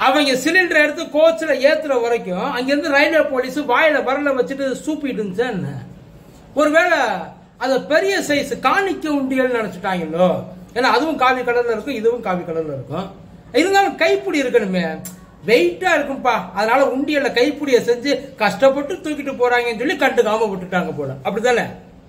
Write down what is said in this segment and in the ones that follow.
அவங்க சிலிண்டர் எடுத்து கோச்சில் ஏத்துற வரைக்கும் அங்கிருந்து ரயில்வே போலீஸ் வாயில வரல வச்சுட்டு சூப்பிட்டு இருந்துச்சா என்ன ஒருவேளை அது பெரிய சைஸ் காணிக்க உண்டியல் நினைச்சிட்டாங்களோ ஏன்னா அதுவும் காவி கலர்ல இருக்கும் இதுவும் காவி கலர்ல இருக்கும் இருந்தாலும் கைப்பிடி இருக்கணுமே வெயிட்டா இருக்கும்பா அதனால உண்டியல்ல கைப்பிடியை செஞ்சு கஷ்டப்பட்டு தூக்கிட்டு போறாங்கன்னு சொல்லி கண்டுக்காம விட்டுட்டாங்க போல அப்படித்தானே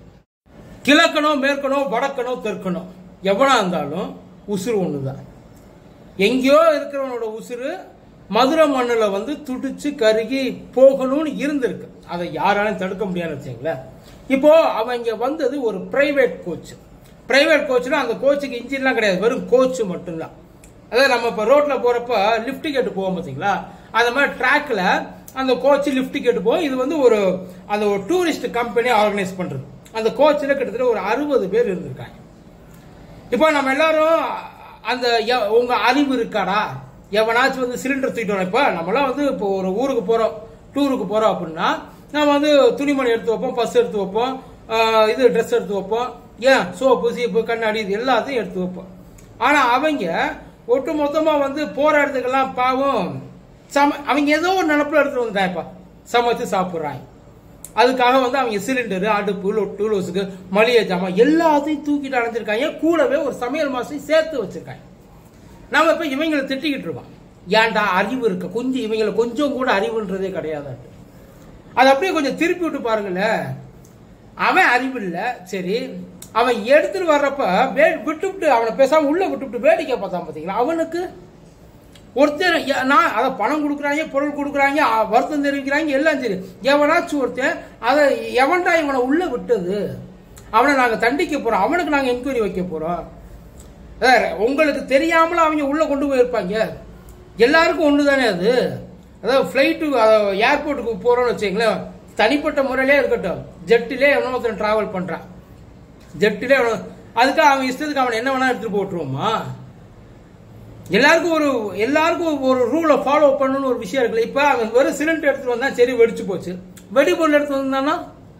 கிழக்கனோ மேற்கனோ வடக்கனோ தெற்கனோ எவனா இருந்தாலும் உசுறு ஒண்ணுதான் எங்கேயோ இருக்கிறவனோட உசுறு மதுரை மண்ணில் வந்து துடிச்சு கருகி போகணும்னு இருந்திருக்கு அதை யாராலும் தடுக்க முடியாதுன்னு வச்சுங்களேன் இப்போ அவங்க வந்தது ஒரு பிரைவேட் கோச் பிரைவேட் கோச்னா அந்த கோச்சுக்கு இன்ஜின்லாம் கிடையாது வெறும் கோச் மட்டும்தான் அதாவது நம்ம இப்போ ரோட்ல போறப்ப லிஃப்ட் கேட்டு போவோம் பார்த்தீங்களா அந்த மாதிரி ட்ராக்ல அந்த கோச் லிஃப்ட் கேட்டு போகும் இது வந்து ஒரு அந்த ஒரு டூரிஸ்ட் கம்பெனி ஆர்கனைஸ் பண்றது அந்த கோச்சில் கிட்டத்தட்ட ஒரு அறுபது பேர் இருந்திருக்காங்க இப்போ நம்ம எல்லாரும் அந்த எ- உங்க அறிவு இருக்காடா எவனாச்சும் வந்து சிலிண்டர் தூக்கிட்டு வரோம் இப்போ நம்மளாம் வந்து இப்போ ஒரு ஊருக்கு போறோம் டூருக்கு போறோம் அப்படின்னா நம்ம வந்து துணிமணி எடுத்து வைப்போம் பஸ் எடுத்து வைப்போம் ஆஹ் இது ட்ரெஸ் எடுத்து வைப்போம் ஏன் சோப்பு சீப்பு கண்ணாடி இது எல்லாத்தையும் எடுத்து வைப்போம் ஆனா அவங்க ஒட்டு மொத்தமா வந்து போற இடத்துக்கெல்லாம் பாவம் சம அவங்க ஏதோ ஒரு நினப்புல எடுத்துட்டு வந்துட்டாங்கப்பா சமைச்சு சாப்பிடுறாங்க அதுக்காக வந்து அவங்க சிலிண்டர் அடுப்பு லொட்டு லோசுக்கு மளிகை ஜாமான் எல்லாத்தையும் தூக்கிட்டு அடைஞ்சிருக்காங்க கூடவே ஒரு சமையல் மாசம் சேர்த்து வச்சிருக்காங்க நாம இப்ப இவங்களை திட்டிக்கிட்டு இருக்கோம் ஏன்டா அறிவு இருக்க கொஞ்சம் இவங்களை கொஞ்சம் கூட அறிவுன்றதே கிடையாது அது அப்படியே கொஞ்சம் திருப்பி விட்டு பாருங்களேன் அவன் அறிவு இல்ல சரி அவன் எடுத்துட்டு வர்றப்ப வே- விட்டுவிட்டு அவனை பேசாம உள்ள விட்டுவிட்டு வேடிக்கை பார்த்தான் பாத்தீங்களா அவனுக்கு ஒருத்தர் ய- நான் அதை பணம் கொடுக்குறாங்க பொருள் கொடுக்குறாங்க அ, வருத்தம் தெரிவிக்கிறாங்க எல்லாம் சரி எவனாச்சும் ஒருத்தன் அதை எவன்டா இவனை உள்ள விட்டது அவனை நாங்க தண்டிக்க போறோம் அவனுக்கு நாங்க என்கொயரி வைக்க போறோம் வேற, உங்களுக்கு தெரியாமல அவங்க உள்ள கொண்டு போயிருப்பாங்க எல்லாருக்கும் ஒன்று தானே அது அதாவது ஃப்ளைட்டு ஏர்போர்ட்டுக்கு போறோம்னு வச்சுங்களேன் தனிப்பட்ட முறையிலே இருக்கட்டும் ஜெட்டிலே எவனோ ஒருத்தன் டிராவல் பண்றான் ஜெட்டிலே எவனோ- அதுக்காக அவன் இஷ்டத்துக்கு அவன் என்ன வேணா எடுத்துட்டு போட்டுருவோமா எல்லாருக்கும் ஒரு எல்லாருக்கும் ஒரு ரூலை ஃபாலோ பண்ணணும்னு ஒரு விஷயம் இருக்குல்ல இப்ப அவன் வெறும் சிலிண்டர் எடுத்துட்டு வந்தா சரி வெடிச்சு போச்சு வெடிபொருள் எடுத்து வந்தானா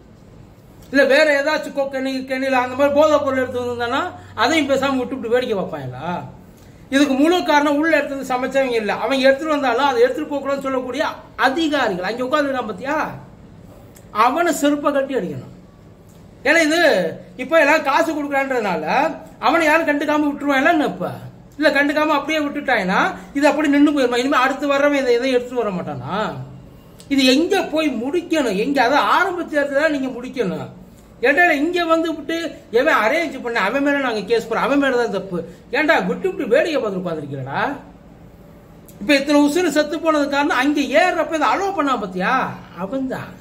இல்ல வேற ஏதாச்சும் கொக்கணி கெணில அந்த மாதிரி போதைப் பொருள் எடுத்து வந்தானா அதையும் பேசாம விட்டுவிட்டு வேடிக்கை வைப்பாங்களா இதுக்கு முழு காரணம் உள்ள எடுத்து வந்து சமைச்சவங்க இல்ல அவங்க எடுத்துட்டு வந்தாலும் அதை எடுத்துட்டு போகக்கூடாதுன்னு சொல்லக்கூடிய அதிகாரிகள் அங்க உட்காந்துருக்கான் பாத்தியா அவனை செருப்பை கட்டி அடிக்கணும் ஏன்னா இது இப்ப எல்லாம் காசு கொடுக்குறான்றதுனால அவனை யாரும் கண்டுக்காம விட்டுருவான் என்ன இப்ப இல்ல கண்டுக்காம அப்படியே விட்டுட்டாங்கன்னா இது அப்படி நின்னு போயிருமா இனிமே அடுத்து வர்றவன் இதை எதை எடுத்துட்டு வர மாட்டானா இது எங்க போய் முடிக்கணும் எங்க அதை ஆரம்பிச்ச இடத்துல தான் நீங்க முடிக்கணும் ஏன்டா இங்க வந்து விட்டு எவன் அரேஞ்ச் பண்ண அவன் மேல நாங்க கேஸ் போறோம் அவன் மேல தான் தப்பு ஏன்டா விட்டு விட்டு வேடிக்கை பார்த்து உட்காந்துருக்கீங்களா இப்ப இத்தனை உசுறு செத்து போனது காரணம் அங்க ஏறுறப்ப இதை அலோவ் பண்ணா பாத்தியா அவன்தான்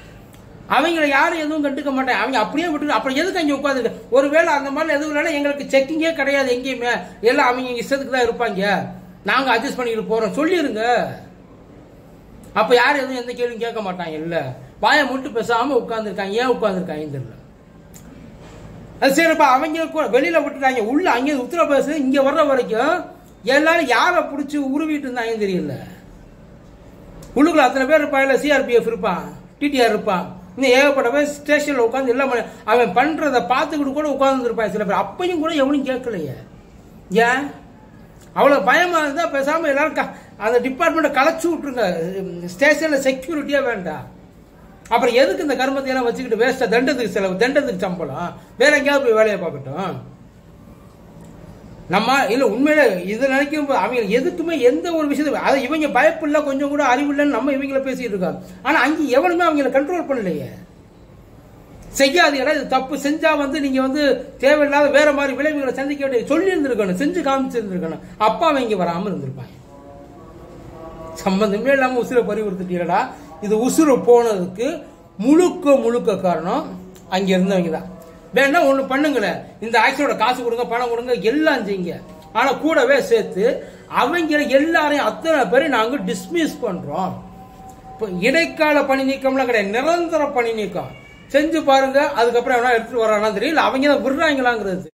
அவங்கள யாரும் எதுவும் கண்டுக்க மாட்டாங்க அவங்க அப்படியே விட்டு அப்புறம் எதுக்கு அங்க உட்காந்து ஒருவேளை அந்த மாதிரி எதுவும் இல்லைன்னா எங்களுக்கு செக்கிங்கே கிடையாது எங்கேயுமே எல்லாம் அவங்க இஷ்டத்துக்கு தான் இருப்பாங்க நாங்க அட்ஜஸ்ட் பண்ணிட்டு போறோம் சொல்லிருங்க அப்ப யாரும் எதுவும் எந்த கேள்வியும் கேட்க மாட்டாங்க இல்ல வாயை மட்டும் பேசாம உட்கார்ந்துருக்காங்க ஏன் உட்கார்ந்துருக்காங்க தெரியல அது சரிப்பா அவங்க கூட வெளியில விட்டுட்டாங்க உள்ள அங்கே உத்தரப்பிரதேசம் இங்க வர்ற வரைக்கும் எல்லாரும் யாரை பிடிச்சி உருவிட்டு இருந்தாங்கன்னு தெரியல உள்ளுக்குள்ள அத்தனை பேர் இருப்பாங்க சிஆர்பிஎஃப் இருப்பான் டிடிஆர் இருப்பான் இன்னும் ஏகப்பட்ட பேர் ஸ்டேஷன்ல உட்காந்து எல்லாம் பண்ண- அவன் பண்றத பார்த்துக்கிட்டு கூட உட்கார்ந்து இருப்பான் சில பேர் அப்பையும் கூட எவனும் கேட்கலையே ஏன் அவ்வளவு பயமா இருந்தா பேசாம எல்லாரும் க- அந்த டிபார்ட்மெண்ட்டை கலைச்சு விட்டுருங்க ஸ்டேஷன்ல செக்யூரிட்டியா வேண்டாம் அப்புறம் எதுக்கு இந்த கர்மத்தை எல்லாம் வச்சுக்கிட்டு வேஸ்டா தண்டத்துக்கு செலவு தண்டத்துக்கு சம்பளம் வேற எங்கேயாவது போய் வேலையை பார்க்கட்டும் நம்ம இல்ல உண்மையில இது நினைக்கும் போது அவங்க எதுக்குமே எந்த ஒரு விஷயத்தை அது இவங்க பயப்பில்ல கொஞ்சம் கூட அறிவில்லைன்னு நம்ம இவங்கள பேசிட்டு இருக்காங்க ஆனா அங்க எவனுமே அவங்கள கண்ட்ரோல் பண்ணலையே செய்யாதீங்களா இது தப்பு செஞ்சா வந்து நீங்க வந்து தேவையில்லாத வேற மாதிரி விளைவுகளை சந்திக்க வேண்டிய சொல்லி இருந்திருக்கணும் செஞ்சு காமிச்சிருந்திருக்கணும் அப்பா அவங்க இங்க வராம இருந்திருப்பாங்க சம்பந்தமே இல்லாம உசுரை பறிவுறுத்திட்டீங்களா இது உசுறு போனதுக்கு முழுக்க முழுக்க காரணம் அங்க இருந்தவங்க தான் வேணா ஒண்ணு பண்ணுங்களேன் இந்த ஆக்சிடோட காசு கொடுங்க பணம் கொடுங்க எல்லாம் செய்யுங்க ஆனா கூடவே சேர்த்து அவங்க எல்லாரையும் அத்தனை பேரையும் நாங்க டிஸ்மிஸ் பண்றோம் இப்போ இடைக்கால பணி நீக்கம்லாம் கிடையாது நிரந்தர பணி நீக்கம் செஞ்சு பாருங்க அதுக்கப்புறம் எவனா எடுத்துட்டு வரானா தெரியல அவங்க தான் விடுறாங்களாங்கிறது